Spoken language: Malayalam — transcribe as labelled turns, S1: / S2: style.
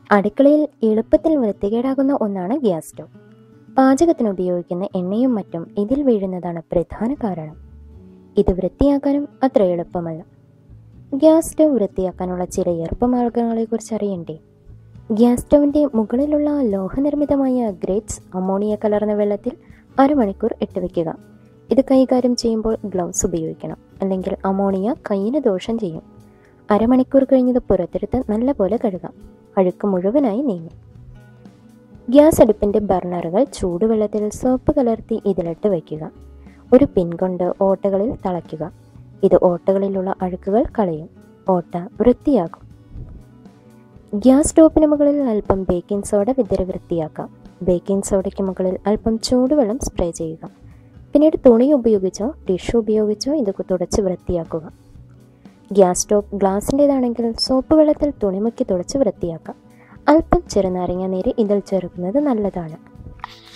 S1: അടുക്കളയിൽ എളുപ്പത്തിൽ വൃത്തികേടാകുന്ന ഒന്നാണ് ഗ്യാസ് സ്റ്റവ് പാചകത്തിന് ഉപയോഗിക്കുന്ന എണ്ണയും മറ്റും ഇതിൽ വീഴുന്നതാണ് പ്രധാന കാരണം ഇത് വൃത്തിയാക്കാനും അത്ര എളുപ്പമല്ല ഗ്യാസ് സ്റ്റവ് വൃത്തിയാക്കാനുള്ള ചില എളുപ്പമാർഗങ്ങളെക്കുറിച്ച് അറിയണ്ടേ ഗ്യാസ് സ്റ്റവിൻ്റെ മുകളിലുള്ള ലോഹനിർമ്മിതമായ ഗ്രേറ്റ്സ് അമോണിയ കലർന്ന വെള്ളത്തിൽ അരമണിക്കൂർ ഇട്ട് വയ്ക്കുക ഇത് കൈകാര്യം ചെയ്യുമ്പോൾ ഗ്ലൗസ് ഉപയോഗിക്കണം അല്ലെങ്കിൽ അമോണിയ കയ്യിന് ദോഷം ചെയ്യും അരമണിക്കൂർ കഴിഞ്ഞത് പുറത്തെടുത്ത് നല്ലപോലെ കഴുകാം അഴുക്ക് മുഴുവനായി നീങ്ങും ഗ്യാസ് അടുപ്പിൻ്റെ ബർണറുകൾ ചൂടുവെള്ളത്തിൽ സോപ്പ് കലർത്തി ഇതിലിട്ട് വയ്ക്കുക ഒരു പിൻ കൊണ്ട് ഓട്ടകളിൽ തളയ്ക്കുക ഇത് ഓട്ടകളിലുള്ള അഴുക്കുകൾ കളയും ഓട്ട വൃത്തിയാകും ഗ്യാസ് സ്റ്റോപ്പിന് മുകളിൽ അല്പം ബേക്കിംഗ് സോഡ വിതറി വൃത്തിയാക്കാം ബേക്കിംഗ് സോഡയ്ക്ക് മുകളിൽ അല്പം ചൂടുവെള്ളം സ്പ്രേ ചെയ്യുക പിന്നീട് തുണി ഉപയോഗിച്ചോ ടിഷ്യൂ ഉപയോഗിച്ചോ ഇത് തുടച്ച് വൃത്തിയാക്കുക ഗ്യാസ് സ്റ്റോപ്പ് ഗ്ലാസിൻ്റേതാണെങ്കിൽ സോപ്പ് വെള്ളത്തിൽ തുണിമുക്കി തുടച്ച് വൃത്തിയാക്കാം അല്പം ചെറുനാരങ്ങ നീര് ഇതിൽ ചേർക്കുന്നത് നല്ലതാണ്